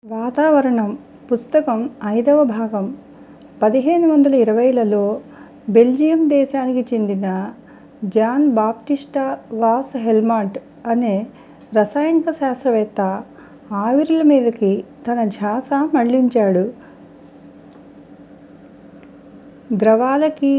వాతావరణం పుస్తకం ఐదవ భాగం పదిహేను వందల ఇరవైలలో బెల్జియం దేశానికి చెందిన జాన్ బాప్టిస్టా వాస్ హెల్మాంట్ అనే రసాయనిక శాస్త్రవేత్త ఆవిరుల మీదకి తన ధ్యాస మళ్లించాడు. ద్రవాలకి,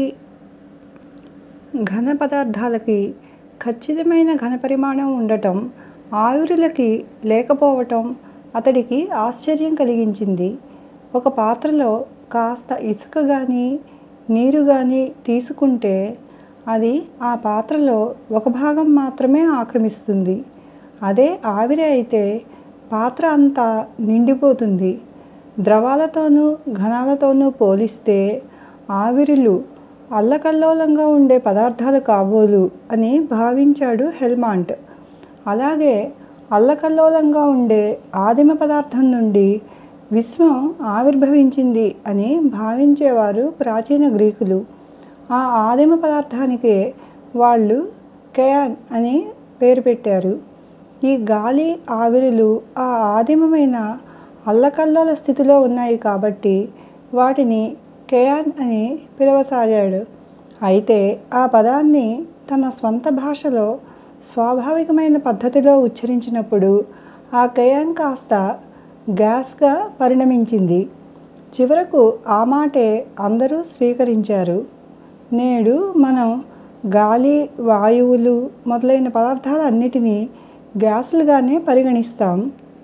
ఘన పదార్థాలకి ఖచ్చితమైన ఘనపరిమాణం ఉండటం, ఆవిరులకి లేకపోవటం అతడికి ఆశ్చర్యం కలిగించింది. ఒక పాత్రలో కాస్త ఇసుక గానీ, నీరు గానీ తీసుకుంటే అది ఆ పాత్రలో ఒక భాగం మాత్రమే ఆక్రమిస్తుంది. అదే ఆవిరి అయితే పాత్ర అంతా నిండిపోతుంది. ద్రవాలతోనూ, ఘనాలతోనూ పోలిస్తే ఆవిరులు అల్లకల్లోలంగా ఉండే పదార్థాలు కాబోలు అని భావించాడు హెల్మాంట్. అలాగే అల్లకల్లోలంగా ఉండే ఆదిమ పదార్థం నుండి విశ్వం ఆవిర్భవించింది అని భావించేవారు ప్రాచీన గ్రీకులు. ఆ ఆదిమ పదార్థానికే వాళ్ళు కేయాన్ అని పేరు పెట్టారు. ఈ గాలి, ఆవిరులు ఆ ఆదిమమైన అల్లకల్లోల స్థితిలో ఉన్నాయి కాబట్టి వాటిని కేయాన్ అని పిలవసాగాడు. అయితే ఆ పదాన్ని తన స్వంత భాషలో స్వాభావికమైన పద్ధతిలో ఉచ్చరించినప్పుడు ఆ కేయాన్ కాస్త గ్యాస్ గా పరిణమించింది. చివరకు ఆ మాటే అందరూ స్వీకరించారు. నేడు మనం గాలి, వాయువులు మొదలైన పదార్థాలన్నిటినీ గ్యాసులుగానే పరిగణిస్తాం.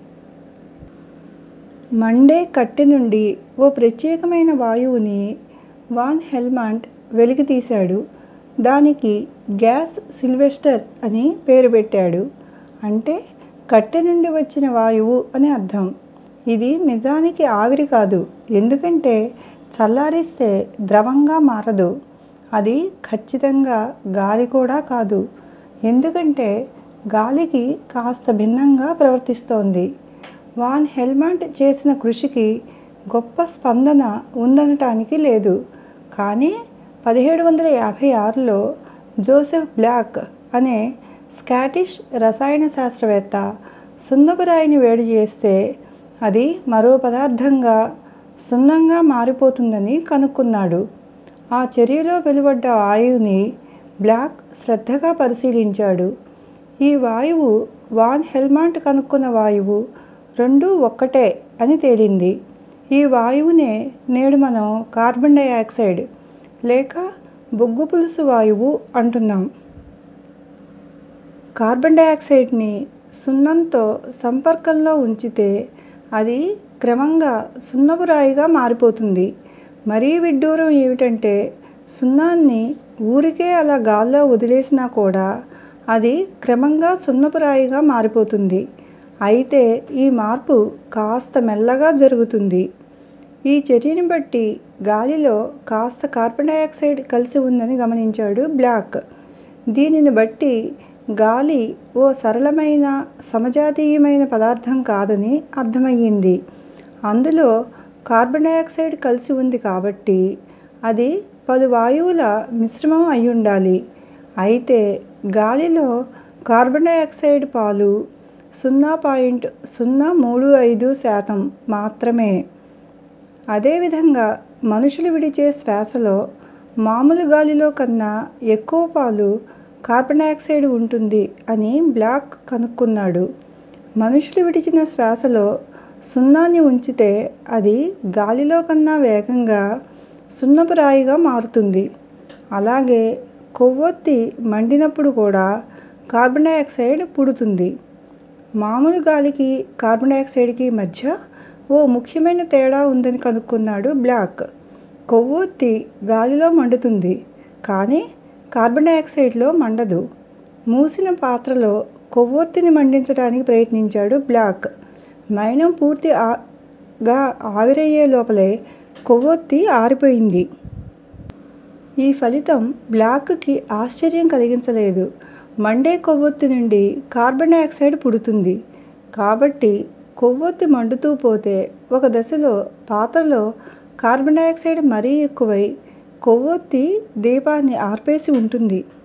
మండే కట్టె నుండి ఓ ప్రత్యేకమైన వాయువుని వాన్ హెల్మాంట్ వెలికితీశాడు. దానికి గ్యాస్ సిల్వెస్టర్ అని పేరు పెట్టాడు. అంటే కట్టె నుండి వచ్చిన వాయువు అని అర్థం. ఇది నిజానికి ఆవిరి కాదు. ఎందుకంటే చల్లారిస్తే ద్రవంగా మారదు. అది ఖచ్చితంగా గాలి కూడా కాదు. ఎందుకంటే గాలికి కాస్త భిన్నంగా ప్రవర్తిస్తోంది. వాన్ హెల్మాంట్ చేసిన కృషికి గొప్ప స్పందన ఉందనటానికి లేదు. కానీ పదిహేడు వందల యాభై ఆరులో జోసెఫ్ బ్లాక్ అనే స్కాటిష్ రసాయన శాస్త్రవేత్త సున్నపు రాయిని వేడి చేస్తే అది మరో పదార్థంగా సున్నంగా మారిపోతుందని కనుక్కున్నాడు. ఆ చర్యలో వెలువడ్డ వాయువుని బ్లాక్ శ్రద్ధగా పరిశీలించాడు. ఈ వాయువు వాన్ హెల్మాంట్ కనుక్కున్న వాయువు రెండూ ఒక్కటే అని తేలింది. ఈ వాయువునే నేడు మనం కార్బన్ డయాక్సైడ్ లేక బొగ్గు పులుసు వాయువు అంటున్నాం. కార్బన్ డయాక్సైడ్ ని సున్నంతో సంపర్కంలో ఉంచితే అది క్రమంగా సున్నపు రాయిగా మారిపోతుంది. మరీ విడ్డూరం ఏమిటంటే సున్నాన్ని ఊరికే అలా గాల్లో వదిలేసినా కూడా అది క్రమంగా సున్నపు రాయిగా మారిపోతుంది. అయితే ఈ మార్పు కాస్త మెల్లగా జరుగుతుంది. ఈ చర్యని బట్టి గాలిలో కాస్త కార్బన్ డయాక్సైడ్ కలిసి ఉందని గమనించాడు బ్లాక్. దీనిని బట్టి గాలి ఓ సరళమైన, సమజాతీయమైన పదార్థం కాదని అర్థమయింది. అందులో కార్బన్ డయాక్సైడ్ కలిసి ఉంది కాబట్టి అది పలు వాయువుల మిశ్రమం అయ్యుండాలి. అయితే గాలిలో కార్బన్ డయాక్సైడ్ పాలు సున్నా పాయింట్ సున్నా మూడు ఐదు శాతం మాత్రమే. అదే విధంగా మనుషులు విడిచే శ్వాసలో మామూలు గాలిలో కన్నా ఎక్కువ పాలు కార్బన్ డయాక్సైడ్ ఉంటుంది అని బ్లాక్ కనుక్కున్నాడు. మనుషులు విడిచిన శ్వాసలో సున్నాన్ని ఉంచితే అది గాలిలో కన్నా వేగంగా సున్నపు రాయిగా మారుతుంది. అలాగే కొవ్వొత్తి మండినప్పుడు కూడా కార్బన్ డయాక్సైడ్ పుడుతుంది. మామూలు గాలికి కార్బన్ డయాక్సైడ్ కి మధ్య ఓ ముఖ్యమైన తేడా ఉందని కనుక్కున్నాడు బ్లాక్. కొవ్వొత్తి గాలిలో మండుతుంది. కానీ కార్బన్ డయాక్సైడ్ లో మండదు. మూసిన పాత్రలో కొవ్వొత్తిని మండించటానికి ప్రయత్నించాడు బ్లాక్. మైనం పూర్తిగా ఆవిరయ్యే లోపలే కొవ్వొత్తి ఆరిపోయింది. ఈ ఫలితం బ్లాక్ కి ఆశ్చర్యం కలిగించలేదు. మండే కొవ్వొత్తి నుండి కార్బన్ డయాక్సైడ్ పుడుతుంది. కాబట్టి కొవ్వొత్తి మండుతూ పోతే ఒక దశలో పాత్రలో కార్బన్ డయాక్సైడ్ మరీ ఎక్కువై కొవ్వొత్తి దీపాన్ని ఆర్పేసి ఉంటుంది.